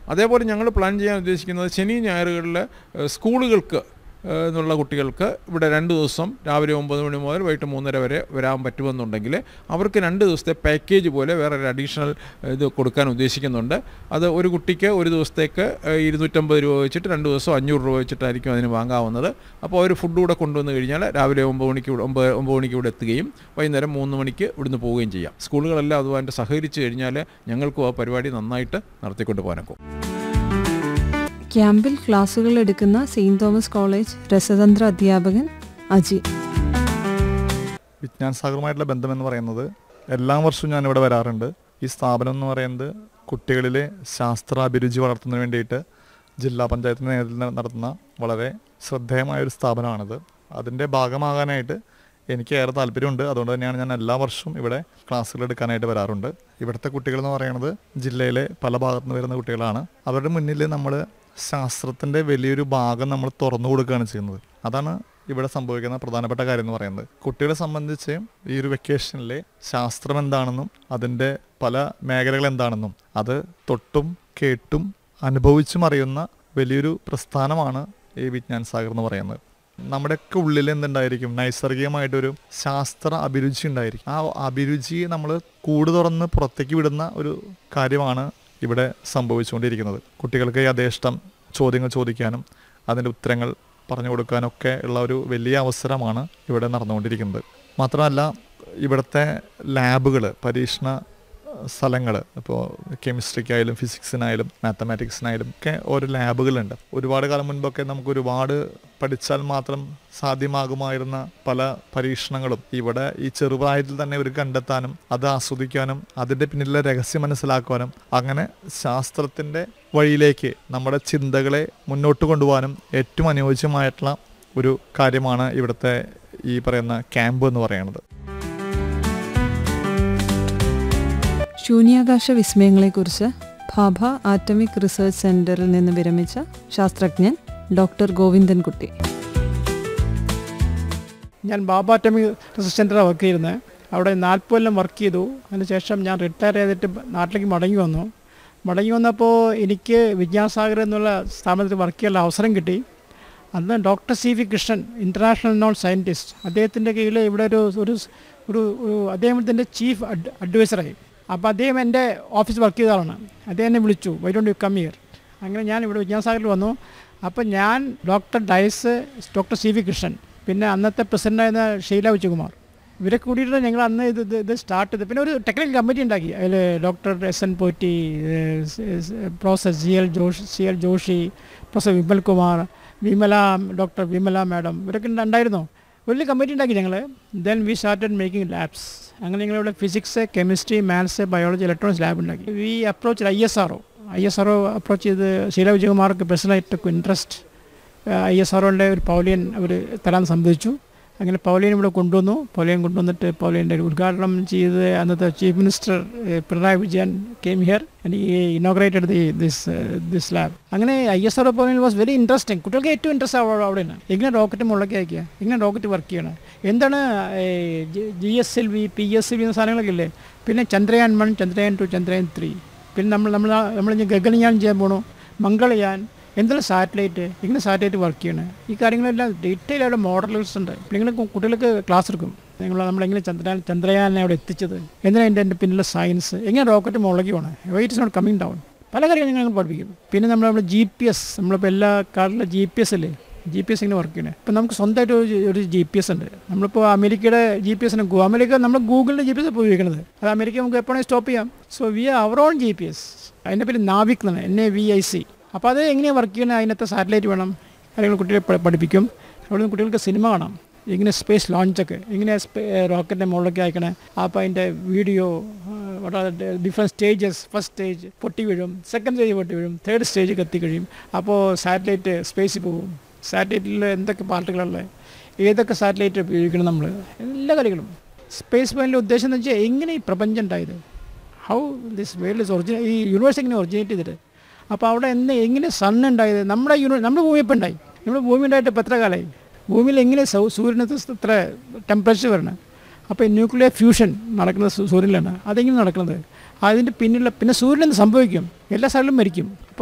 അതേപോലെ ഞങ്ങൾ പ്ലാൻ ചെയ്യാൻ ഉദ്ദേശിക്കുന്നത് ശനി ഞായറുകളിൽ ഏഹ്, സ്കൂളുകൾക്ക് ഏഹ്, എന്നുള്ള കുട്ടികൾക്ക് ഇവിടെ രണ്ട് ദിവസം രാവിലെ ഒമ്പത് മണി മുതൽ വൈകിട്ട് മൂന്നര വരെ വരാൻ പറ്റുമെന്നുണ്ടെങ്കിൽ അവർക്ക് രണ്ട് ദിവസത്തെ പാക്കേജ് പോലെ വേറെ ഒരു അഡീഷണൽ ഇത് കൊടുക്കാൻ ഉദ്ദേശിക്കുന്നുണ്ട് അത് ഒരു കുട്ടിക്ക് ഒരു ദിവസത്തേക്ക് ഏഹ്, ഇരുന്നൂറ്റമ്പത് രൂപ വെച്ചിട്ട് രണ്ട് ദിവസം അഞ്ഞൂറ് രൂപ വെച്ചിട്ടായിരിക്കും അതിന് വാങ്ങാവുന്നത് അപ്പോൾ അവർ ഫുഡ് കൂടെ കൊണ്ടുവന്ന് കഴിഞ്ഞാൽ രാവിലെ ഒമ്പത് മണിക്ക് ഇവിടെ- ഒമ്പത് ഒമ്പത് മണിക്ക് ഇവിടെ എത്തുകയും വൈകുന്നേരം മൂന്ന് മണിക്ക് ഇവിടുന്ന് പോവുകയും ചെയ്യാം സ്കൂളുകളെല്ലാം അതുമായിട്ട് സഹകരിച്ച് കഴിഞ്ഞാൽ ഞങ്ങൾക്കും ആ പരിപാടി നന്നായിട്ട് നടത്തിക്കൊണ്ട് പോകാനൊക്കും ക്യാമ്പിൽ ക്ലാസുകൾ എടുക്കുന്ന സെയിൻറ് തോമസ് കോളേജ് രസതന്ത്ര അധ്യാപകൻ അജി വിജ്ഞാൻ സാഗറുമായിട്ടുള്ള ബന്ധമെന്ന് പറയുന്നത് എല്ലാ വർഷവും ഞാനിവിടെ വരാറുണ്ട് ഈ സ്ഥാപനം എന്ന് പറയുന്നത് കുട്ടികളിലെ ശാസ്ത്ര അഭിരുചി വളർത്തുന്നതിന് വേണ്ടിയിട്ട് ജില്ലാ പഞ്ചായത്തിൻ്റെ നേതൃത്വത്തിൽ നടത്തുന്ന വളരെ ശ്രദ്ധേയമായ ഒരു സ്ഥാപനമാണിത് അതിൻ്റെ ഭാഗമാകാനായിട്ട് എനിക്ക് ഏറെ താല്പര്യമുണ്ട് അതുകൊണ്ട് തന്നെയാണ് ഞാൻ എല്ലാ വർഷവും ഇവിടെ ക്ലാസ്സുകൾ എടുക്കാനായിട്ട് വരാറുണ്ട് ഇവിടുത്തെ കുട്ടികൾ എന്ന് പറയുന്നത് ജില്ലയിലെ പല ഭാഗത്തു നിന്ന് വരുന്ന കുട്ടികളാണ് അവരുടെ മുന്നിൽ നമ്മൾ ശാസ്ത്രത്തിൻ്റെ വലിയൊരു ഭാഗം നമ്മൾ തുറന്നു കൊടുക്കുകയാണ് ചെയ്യുന്നത് അതാണ് ഇവിടെ സംഭവിക്കുന്ന പ്രധാനപ്പെട്ട കാര്യം എന്ന് പറയുന്നത് കുട്ടികളെ സംബന്ധിച്ച് ഈ ഒരു വെക്കേഷനിലെ ശാസ്ത്രം എന്താണെന്നും അതിൻ്റെ പല മേഖലകൾ എന്താണെന്നും അത് തൊട്ടും കേട്ടും അനുഭവിച്ചും അറിയുന്ന വലിയൊരു പ്രസ്ഥാനമാണ് ഈ വിജ്ഞാൻ സാഗർ എന്ന് പറയുന്നത് നമ്മുടെയൊക്കെ ഉള്ളിൽ എന്തുണ്ടായിരിക്കും നൈസർഗികമായിട്ടൊരു ശാസ്ത്ര അഭിരുചി ഉണ്ടായിരിക്കും ആ അഭിരുചി നമ്മൾ കൂട് തുറന്ന് പുറത്തേക്ക് വിടുന്ന ഒരു കാര്യമാണ് ഇവിടെ സംഭവിച്ചുകൊണ്ടിരിക്കുന്നത് കുട്ടികൾക്ക് യഥേഷ്ടം ചോദ്യങ്ങൾ ചോദിക്കാനും അതിൻ്റെ ഉത്തരങ്ങൾ പറഞ്ഞു കൊടുക്കാനൊക്കെ ഉള്ള ഒരു വലിയ അവസരമാണ് ഇവിടെ നടന്നുകൊണ്ടിരിക്കുന്നത് മാത്രമല്ല ഇവിടുത്തെ ലാബുകൾ പരീക്ഷണ സ്ഥലങ്ങൾ ഇപ്പോൾ കെമിസ്ട്രിക്കായാലും ഫിസിക്സിനായാലും മാത്തമാറ്റിക്സിനായാലും ഒക്കെ ഓരോ ലാബുകളുണ്ട് ഒരുപാട് കാലം മുൻപൊക്കെ നമുക്ക് ഒരുപാട് പഠിച്ചാൽ മാത്രം സാധ്യമാകുമായിരുന്ന പല പരീക്ഷണങ്ങളും ഇവിടെ ഈ ചെറുപ്രായത്തിൽ തന്നെ ഇവർ കണ്ടെത്താനും അത് ആസ്വദിക്കാനും അതിൻ്റെ പിന്നിലെ രഹസ്യം മനസ്സിലാക്കുവാനും അങ്ങനെ ശാസ്ത്രത്തിൻ്റെ വഴിയിലേക്ക് നമ്മുടെ ചിന്തകളെ മുന്നോട്ട് കൊണ്ടുപോകാനും ഏറ്റവും അനുയോജ്യമായിട്ടുള്ള ഒരു കാര്യമാണ് ഇവിടുത്തെ ഈ പറയുന്ന ക്യാമ്പ് എന്ന് പറയുന്നത് ശൂന്യാകാശ വിസ്മയങ്ങളെക്കുറിച്ച് ഭാഭ ആറ്റമിക് റിസർച്ച് സെന്ററിൽ നിന്ന് വിരമിച്ച ശാസ്ത്രജ്ഞൻ ഡോക്ടർ ഗോവിന്ദൻകുട്ടി ഞാൻ ബാബാറ്റമി റിസർച്ച് സെൻ്ററാണ് വർക്ക് ചെയ്യുന്നത് അവിടെ നാൽപ്പത് കൊല്ലം വർക്ക് ചെയ്തു അതിനുശേഷം ഞാൻ റിട്ടയർ ചെയ്തിട്ട് നാട്ടിലേക്ക് മടങ്ങി വന്നു മടങ്ങി വന്നപ്പോൾ എനിക്ക് വിജ്ഞാസാഗർ എന്നുള്ള സ്ഥാപനത്തിൽ വർക്ക് ചെയ്യാനുള്ള അവസരം കിട്ടി അന്ന് doctor C V Krishnan international known scientist അദ്ദേഹത്തിൻ്റെ കീഴിൽ ഇവിടെ ഒരു ഒരു ഒരു ഒരു അദ്ദേഹത്തിൻ്റെ ചീഫ് അഡ് അഡ്വൈസറായി അപ്പോൾ അദ്ദേഹം എൻ്റെ ഓഫീസ് വർക്ക് ചെയ്ത ആളാണ് അദ്ദേഹം എന്നെ വിളിച്ചു why don't you come here അങ്ങനെ ഞാൻ ഇവിടെ വിജ്ഞാസാഗറിൽ വന്നു അപ്പോൾ ഞാൻ doctor Dias doctor C V Krishnan പിന്നെ അന്നത്തെ പ്രസിഡൻ്റായിരുന്ന ഷീല വിജയകുമാർ ഇവരെ കൂടിയിട്ട് ഞങ്ങൾ അന്ന് ഇത് ഇത് ഇത് സ്റ്റാർട്ട് ചെയ്ത് പിന്നെ ഒരു ടെക്നിക്കൽ കമ്മിറ്റി ഉണ്ടാക്കി അതിൽ doctor S N Potti professor C L Joshi C L Joshi professor Vimal Kumar Vimala doctor Vimala madam ഇവരൊക്കെ ഉണ്ടായിരുന്നു വലിയ കമ്മിറ്റി ഉണ്ടാക്കി ഞങ്ങൾ then we started making labs അങ്ങനെ ഞങ്ങളിവിടെ physics chemistry maths biology electronics lab ഉണ്ടാക്കി we approach I S R O I S R O approach ചെയ്ത് ശീല വിജയകുമാർക്ക് പേഴ്സണലായിട്ട് ഇൻട്രസ്റ്റ് ഐ എസ് ആർ ഒൻ്റെ ഒരു പൗലിയൻ അവർ തരാൻ സമ്മതിച്ചു അങ്ങനെ പൗലിയൻ ഇവിടെ കൊണ്ടുവന്നു പൗലിയൻ കൊണ്ടുവന്നിട്ട് പൗലിയൻ്റെ ഒരു ഉദ്ഘാടനം ചെയ്ത് അന്നത്തെ chief minister uh, Pinarayi Vijayan came here and ഈ inaugurated the this this lab അങ്ങനെ I S R O pavilion was very interesting കുട്ടികൾക്ക് ഏറ്റവും ഇൻട്രസ്റ്റ് അവിടെ അവിടെയാണ് എങ്ങനെ റോക്കറ്റ് മുകളിലേക്ക് അയക്കുക എങ്ങനെ റോക്കറ്റ് വർക്ക് ചെയ്യണം എന്താണ് G S L V P S L V എന്ന സാധനങ്ങളൊക്കെ ഇല്ലേ പിന്നെ Chandrayaan one Chandrayaan two Chandrayaan three പിന്നെ നമ്മൾ നമ്മൾ നമ്മൾ ഇനി ഗഗനയാൻ ചെയ്യാൻ പോകണു മംഗളയാൻ എന്തെല്ലാം സാറ്റലൈറ്റ് ഇങ്ങനെ സാറ്റലൈറ്റ് വർക്ക് ചെയ്യണം ഈ കാര്യങ്ങളെല്ലാം ഡീറ്റെയിൽ ആയിട്ട് മോഡൽസ് ഉണ്ട് നിങ്ങൾ കുട്ടികൾക്ക് ക്ലാസ് എടുക്കും നിങ്ങൾ നമ്മളെങ്ങനെ ചന്ദ്രയാൻ ചന്ദ്രയാനെ അവിടെ എത്തിച്ചത് എന്തിനാ എൻ്റെ എൻ്റെ പിന്നിലെ സയൻസ് എങ്ങനെ റോക്കറ്റ് മുകളിലേക്ക് പോകണം weight is not coming down പല കാര്യങ്ങളും ഞങ്ങൾ പഠിപ്പിക്കും പിന്നെ നമ്മൾ നമ്മുടെ ജി പി എസ് നമ്മളിപ്പോൾ എല്ലാ കാറിലെ ജി പി എസ് അല്ലേ ജി പി എസ് ഇങ്ങനെ വർക്ക് ചെയ്യണേ ഇപ്പം നമുക്ക് സ്വന്തമായിട്ട് ഒരു ഒരു ജി പി എസ് ഉണ്ട് നമ്മളിപ്പോൾ അമേരിക്കയുടെ ജി പി എസിന് അമേരിക്ക നമ്മൾ ഗൂഗിളിൻ്റെ ജി പി എസ് ഉപയോഗിക്കുന്നത് അത് അമേരിക്ക നമുക്ക് എപ്പോഴും സ്റ്റോപ്പ് ചെയ്യാം so we are our own G P S അതിൻ്റെ പേര് നാവിക് എന്നാണ് N A V I C അപ്പോൾ അത് എങ്ങനെയാണ് വർക്ക് ചെയ്യണത് അതിനകത്ത് സാറ്റലൈറ്റ് വേണം കാര്യങ്ങൾ കുട്ടികളെ പ- പഠിപ്പിക്കും അവിടെ നിന്ന് കുട്ടികൾക്ക് സിനിമ കാണാം ഇങ്ങനെ സ്പേസ് ലോഞ്ചൊക്കെ എങ്ങനെ റോക്കറ്റിൻ്റെ മുകളിലേക്ക് അയക്കണേ അപ്പോൾ അതിൻ്റെ video different stages first stage പൊട്ടി വീഴും സെക്കൻഡ് സ്റ്റേജ് പൊട്ടി വീഴും തേർഡ് സ്റ്റേജ് കത്തി കഴിയും അപ്പോൾ സാറ്റലൈറ്റ് സ്പേസിൽ പോകും സാറ്റലൈറ്റിൽ എന്തൊക്കെ പാർട്ടുകളുള്ളത് ഏതൊക്കെ സാറ്റലൈറ്റ് ഉപയോഗിക്കണം നമ്മൾ എല്ലാ കാര്യങ്ങളും സ്പേസ് പോയിൻ്റെ ഉദ്ദേശം എന്ന് വെച്ചാൽ എങ്ങനെ ഈ പ്രപഞ്ചം ഉണ്ടായത് how this world is original ഈ യൂണിവേഴ്സ് എങ്ങനെ ഒറിജിനേറ്റ് ചെയ്തിട്ട് അപ്പോൾ അവിടെ എന്ന് എങ്ങനെ സൺ ഉണ്ടായത് നമ്മുടെ യൂണി നമ്മുടെ ഭൂമി ഇപ്പം ഉണ്ടായി നമ്മുടെ ഭൂമി ഉണ്ടായിട്ട് ഇപ്പം എത്ര കാലമായി ഭൂമിയിൽ എങ്ങനെ സൗ സൂര്യനത്ത് ഇത്ര ടെമ്പറേച്ചർ വരണം അപ്പോൾ ന്യൂക്ലിയർ ഫ്യൂഷൻ നടക്കുന്നത് സൂ- സൂര്യനിലാണ് അതെങ്ങനെ നടക്കുന്നത് അതിൻ്റെ പിന്നിലുള്ള പിന്നെ സൂര്യൻ എന്ത് സംഭവിക്കും എല്ലാ സ്ഥലവും മരിക്കും അപ്പോൾ